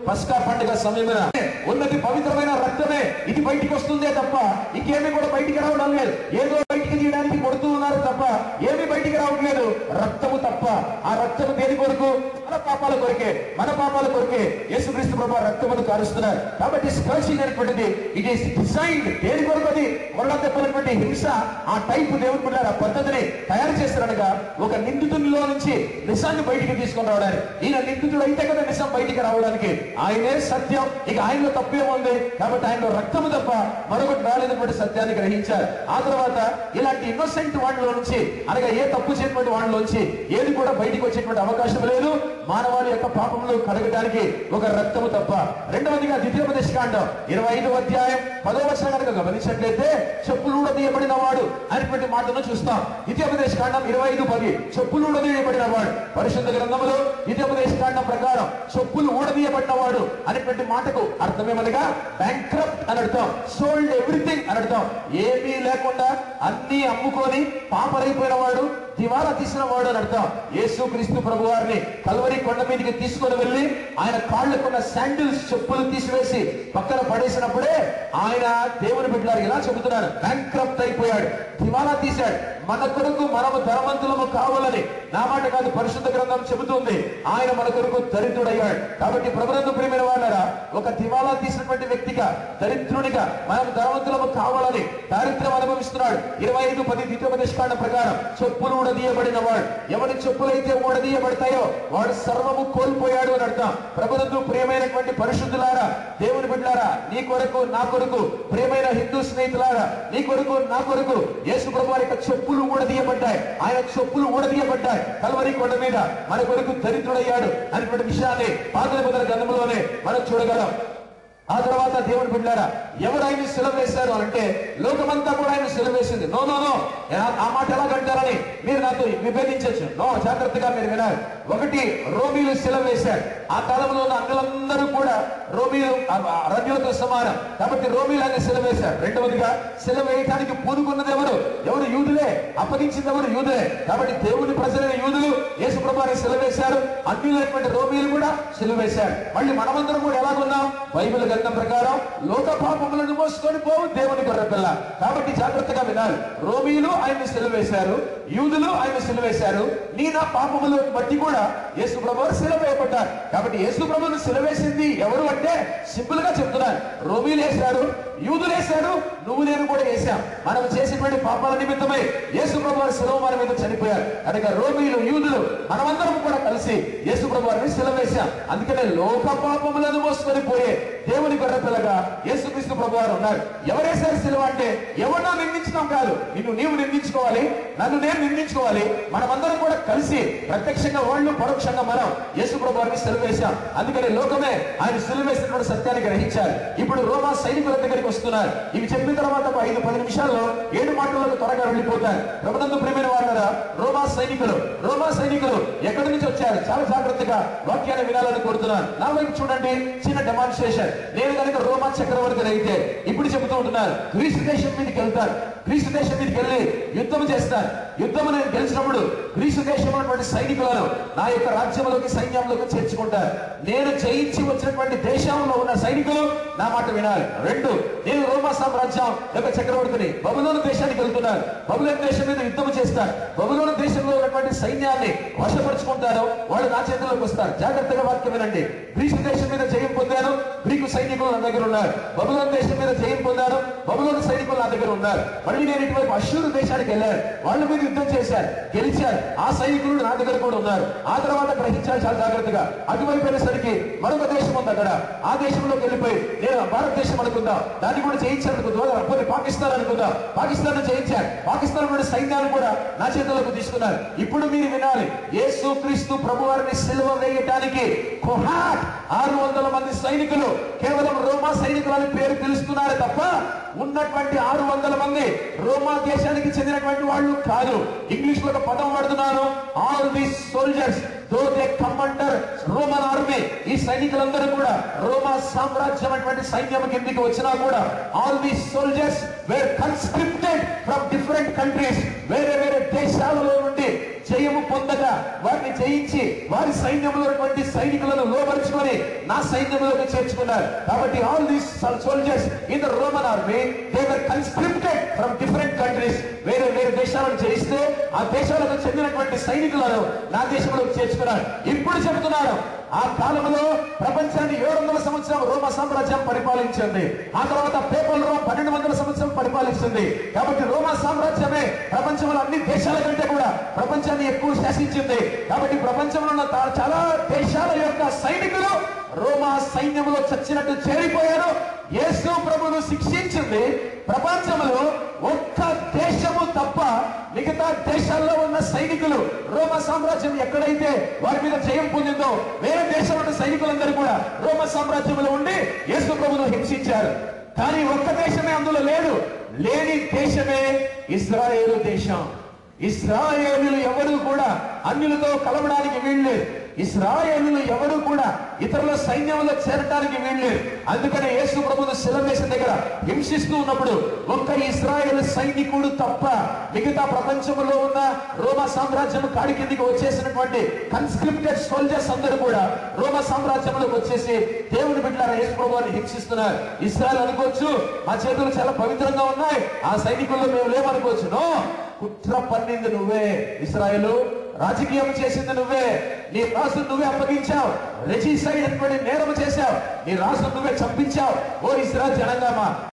పస్కా పండుగ సమయమున ఉన్నది పవిత్రమైన రక్తమే ఇది బయటికి వస్తుందే తప్ప ఇంకేమీ కూడా బయటికి రావడం లేదు ఏదో బయటికి తీయడానికి కొడుతూ ఉన్నారు తప్ప ఏమీ బయటికి రావట్లేదు రక్తము తప్ప ఆ రక్తము దేని కొరకు మన పాపాల కొరకే మన పాపాల కొరకే యేసుక్రీస్తు ప్రభు రక్తమును కారుస్తున్నారు కాబట్టి స్పర్శింగ్ అనేటువంటిది ఇట్ ఈస్ డిజైన్డ్ దేని కొరకు అది మరణ తెప్పనటువంటి హింస ఆ టైప్ దేవుడు బిడ్డలారా, ఆ పద్ధతిని తయారు చేస్తారనగా ఒక నిందితునిలో నుంచి నిజాన్ని బయటికి తీసుకొని రావడానికి ఈయన నిందితుడు అయితే కదా నిజం బయటికి రావడానికి ఆయనే సత్యం ఇక ఆయనలో తప్పేముంది కాబట్టి ఆయనలో రక్తము తప్ప మరొకటి రాలేనటువంటి సత్యాన్ని గ్రహించారు ఆ తర్వాత ఇలాంటి ఇన్నోసెంట్ వాళ్ళలో నుంచి అనగా ఏ తప్పు చేయటువంటి వాళ్ళలోంచి ఏది కూడా బయటికి వచ్చేటువంటి అవకాశం లేదు మానవాళి యొక్క పాపములు కడగడానికి ఒక రక్తము తప్ప రెండవదిగా ద్వితీయోపదేశ కాండం ఇరవై ఐదు అధ్యాయం పదో వచనం కనుక గమనించినట్లయితే చెప్పులు ఊడదీయబడిన వాడు అనేటువంటి మాటను చూస్తాం ద్వితీయోపదేశ కాండం ఇరవై ఐదు పది చెప్పులు ఊడదీయబడిన వాడు పరిశుద్ధ గ్రంథములో ద్వితీయోపదేశ కాండం ప్రకారం చెప్పులు ఊడదీయబడిన వాడు అనేటువంటి మాటకు అర్థమేమనగా బ్యాంక్రప్ట్ అని అర్థం సోల్డ్ ఎవ్రీథింగ్ అని అర్థం ఏమీ లేకుండా అన్ని అమ్ముకొని పాపరైపోయిన వాడు దివాలా తీసిన వాడు అని అర్థం యేసు క్రీస్తు ప్రభు వారిని కల్వరి కొండ మీదకి తీసుకొని వెళ్ళి ఆయన కాళ్ళకున్న శాండిల్స్ చెప్పులు తీసివేసి పక్కన పడేసినప్పుడే ఆయన దేవుని బిడ్డలారు ఇలా చెబుతున్నారు బ్యాంక్రప్ట్ అయిపోయాడు దివాలా తీశాడు మన కొరకు మనము ధనవంతులము కావాలని నా మాట కాదు పరిశుద్ధ గ్రంథం చెబుతుంది ఆయన మన కొరకు దరిద్రుడయ్యాడు కాబట్టి ప్రభుత్వ ప్రియమైన వాళ్ళరా ఒక దివాలా తీసినటువంటి వ్యక్తిగా దరిద్రునిగా మనం ధనవంతులము కావాలని దారిద్ర్యం అనుభవిస్తున్నాడు ఇరవై ఐదు పది ద్వితీయోపదేశకాండ ప్రకారం చెప్పులు ఊడదీయబడిన వాడు ఎవరి చెప్పులైతే ఊడదీయబడతాయో వాడు సర్వము కోల్పోయాడు అని అర్థం ప్రభుత్వ ప్రియమైనటువంటి పరిశుద్ధులారా దేవుని బిడ్డారా నీ కొరకు నా కొరకు ప్రియమైన హిందూ స్నేహితులారా నీ కొరకు నా కొరకు యేసు ప్రభు వారి యొక్క చెప్పులు ఊడదీయబడ్డాయి ఆయన చెప్పులు ఊడదీయబడ్డాయి కలవరి కొండ మీద మన కొరకు దరిద్రుడయ్యాడు అనేటువంటి విషయాన్ని పాత నిబంధన గ్రంథంలోనే మనం చూడగలం ఆ తర్వాత దేవుని బిడ్డారా ఎవరు ఆయన సెలవు వేశారు అంటే లోకమంతా కూడా ఆయన సెలవు వేసింది నో నో నో ఆ- ఆ మాట ఎలా కంటారని మీరు నాతో విభేదించవచ్చు నో జాగ్రత్తగా మీరు వినాలి ఒకటి రోమీలు సెలవు వేశారు ఆ కాలంలో ఉన్న అంగులందరూ కూడా రోమీలు రన్యులతో సమానం కాబట్టి రోమీలు ఆయన సెలవు వేశారు రెండవదిగా సెలవు వేయడానికి పూనుకున్నది ఎవరు ఎవరు యూదులే అప్పగించింది ఎవరు యూదులే కాబట్టి దేవుని ప్రజలైన యూదులు యేసు ప్రభాని సెలవు వేశారు అన్యులైనటువంటి రోమీలు కూడా సెలవు వేశారు మళ్ళీ మనమందరం కూడా ఎలాగున్నాం బైబిల్ గ్రంథం ప్రకారం లోక పాపములను మోసుకొని పోవు దేవుని గొర్రెపిల్ల కాబట్టి జాగ్రత్తగా వినాలి రోమీలు ఆయన సెలవేశారు యూదులు ఆయన సెలవేశారు నీ నా పాపములు బట్టి కూడా యేసు ప్రభు సెలవు వేయబడ్డారు కాబట్టి యేసు ప్రభువును సెలవేసింది ఎవరు అంటే సింపుల్ గా చెప్తున్నాను రోమీలు వేశారు యూదులు వేశారు నువ్వు నేను కూడా వేశాం మనం చేసినటువంటి పాపాల నిమిత్తమై యేసు ప్రభు వారి సెలవు మన మీద చనిపోయారు కనుక రోమీలు యూదులు మనమందరం కూడా కలిసి యేసు ప్రభు వారిని సెలవు వేశాం అందుకనే లోక పాపములను మోసుకొని పోయే దేవుని గొర్రె పిల్లగా యేసుక్రీస్తు ప్రభు వారు ఉన్నారు ఎవరేసారు సెలవు అంటే ఎవరినో నిందించడం కాదు నిన్ను నీవు నిందించుకోవాలి నన్ను నేను నిందించుకోవాలి మనమందరం కూడా కలిసి ప్రత్యక్షంగా వాళ్ళు పరోక్షంగా మనం యేసు ప్రభు వారిని సెలవు వేశాం అందుకని లోకమే ఆయన సెలవు వేసినటువంటి సత్యాన్ని గ్రహించారు ఇప్పుడు రోమా సైనికుల దగ్గరికి వస్తున్నారు ఇవి చెప్పిన తర్వాత ఒక ఐదు పది నిమిషాల్లో ఏడు మాటలకు త్వరగా వెళ్ళిపోతారు ప్రభుత్వం ప్రేమైన వాళ్ళరా రోమా సైనికులు రోమా సైనికులు ఎక్కడి నుంచి వచ్చారు చాలా జాగ్రత్తగా వాక్యాన్ని వినాలని కోరుతున్నాను నా వైపు చూడండి చిన్న డెమాన్స్ట్రేషన్ నేను కనుక రోమా చక్రవర్తి అయితే ఇప్పుడు చెబుతూ ఉంటున్నారు గ్రీసు దేశం మీదకి వెళ్తారు గ్రీసు దేశం మీదకి వెళ్ళి యుద్ధం చేస్తారు యుద్ధం నేను గెలిచినప్పుడు గ్రీసు దేశం అన్నటువంటి సైనికులను నా యొక్క రాజ్యంలోకి సైన్యంలోకి చేర్చుకుంటారు నేను జయించి వచ్చినటువంటి దేశంలో ఉన్న సైనికులు నా మాట వినాలి రెండు నేను రోమా సామ్రాజ్యం యొక్క చక్రవర్తిని బబులోను దేశానికి వెళ్తున్నాను బబులోను దేశం మీద యుద్ధం చేస్తారు బబులోను దేశంలో ఉన్నటువంటి సైన్యాన్ని వశపరుచుకుంటారు వాళ్ళు నా చేతిలోకి వస్తారు జాగ్రత్తగా వాక్యం వినండి గ్రీసు దేశం మీద జయం పొందాను గ్రీకు సైనికులు నా దగ్గర ఉన్నారు బబులోను దేశం మీద జయం పొందాను బబులోను సైనికులు నా దగ్గర ఉన్నారు మళ్ళీ నేను ఇటువైపు అశ్షూరు దేశానికి వెళ్ళాను వాళ్ళ మీద యుద్ధం చేశారు గెలిచారు ఆ సైనికులు నా దగ్గర కూడా ఉన్నారు ఆ తర్వాత గ్రహించాలి చాలా జాగ్రత్తగా అటువైపు వెళ్ళేసరికి మరొక దేశం ఉంది అక్కడ ఆ దేశంలోకి వెళ్ళిపోయి నేను భారతదేశం అనుకుందాం దాన్ని కూడా జయించాను అనుకుందాం పోనీ పాకిస్తాన్ అనుకుందాం పాకిస్తాన్ జయించారు పాకిస్తాన్ నుండి సైన్యాన్ని కూడా నా చేతుల్లోకి తీసుకున్నారు ఇప్పుడు మీరు వినాలి యేసు క్రీస్తు ప్రభు వారిని సిలువ వేయటానికి కొహాట్ ఆరు వందల మంది సైనికులు కేవలం రోమా సైనికులని పేరు పిలుస్తున్నారు తప్ప ఉన్నటువంటి ఆరు వందల మంది రోమా దేశానికి చెందినటువంటి వాళ్ళు కాదు ఇంగ్లీష్ లో ఒక పదం వాడుతున్నాను all the soldiers though they commander Roman army ఈ సైనికులందరూ కూడా రోమా సామ్రాజ్యం అటువంటి సైన్యం కిందికి వచ్చినా కూడా all the soldiers were conscripted from different countries వేరే వేరే దేశాలలో నుండి నుండి జయము పొందగా వారిని జయించి వారి సైన్యంలో ఉన్నటువంటి సైనికులను లోపరుచుకొని నా సైన్యంలోకి చేర్చుకున్నారు కాబట్టి all these soldiers in the Roman army they were conscripted from different countries వేరే వేరే దేశాలను జయిస్తే ఆ దేశాలకు చెందినటువంటి సైనికులను నా దేశంలోకి చేర్చుకున్నారు ఇప్పుడు చెబుతున్నాడు ఆ కాలంలో ప్రపంచాన్ని ఏడు వందల సంవత్సరం రోమ సామ్రాజ్యం పరిపాలించింది ఆ తర్వాత పేపల్ రోమ్ పన్నెండు వందల సంవత్సరం పరిపాలించింది కాబట్టి రోమా సామ్రాజ్యమే ప్రపంచంలో అన్ని దేశాల కంటే కూడా ప్రపంచాన్ని ఎక్కువ శాసించింది కాబట్టి ప్రపంచంలో ఉన్న తా- చాలా దేశాల యొక్క సైనికులు రోమా సైన్యంలో చచ్చినట్టు చేరిపోయారు యేసు ప్రభును శిక్షించింది ప్రపంచంలో ఒక్క దేశము తప్ప మిగతా దేశాల్లో ఉన్న సైనికులు రోమా సామ్రాజ్యం ఎక్కడైతే వారి మీద జయం పొందిందో వేరే దేశంలో ఉన్న సైనికులందరూ కూడా రోమా సామ్రాజ్యంలో ఉండి యేసు ప్రభును హింసించారు కానీ ఒక్క దేశమే అందులో లేదు లేని దేశమే ఇస్రాయేలు దేశం ఇస్రాయేలులు ఎవరు కూడా అన్యులతో కలవడానికి వీల్లేదు ఇస్రాయేలులు ఎవరు కూడా ఇతరుల సైన్యంలో చేరటానికి వీల్లేదు అందుకనే యేసు ప్రభును శిలవేసిన దగ్గర హింసిస్తూ ఉన్నప్పుడు ఒక్క ఇస్రాయేల్ సైనికుడు తప్ప మిగతా ప్రపంచంలో ఉన్న రోమా సామ్రాజ్యం కాడి కిందికి వచ్చేసినటువంటి కన్స్క్రిప్టెడ్ సోల్జర్స్ అందరూ కూడా రోమా సామ్రాజ్యంలోకి వచ్చేసి దేవుని బిడ్డలారా యేసు ప్రభుని హింసిస్తున్నారు ఇస్రాయల్ అనుకోవచ్చు మా చేతులు చాలా పవిత్రంగా ఉన్నాయి ఆ సైనికుల్లో మేము లేవనుకోవచ్చు నో కుట్ర పన్నింది నువ్వే ఇస్రాయలు రాజకీయం చేసింది నువ్వే నీ రాజు నువ్వే అప్పగించావు రెజిసైడ్ అనుకుని నేరం చేశావు నీ రాజు నువ్వే చంపించావు ఓ ఇస్రాయల్ జనంగామా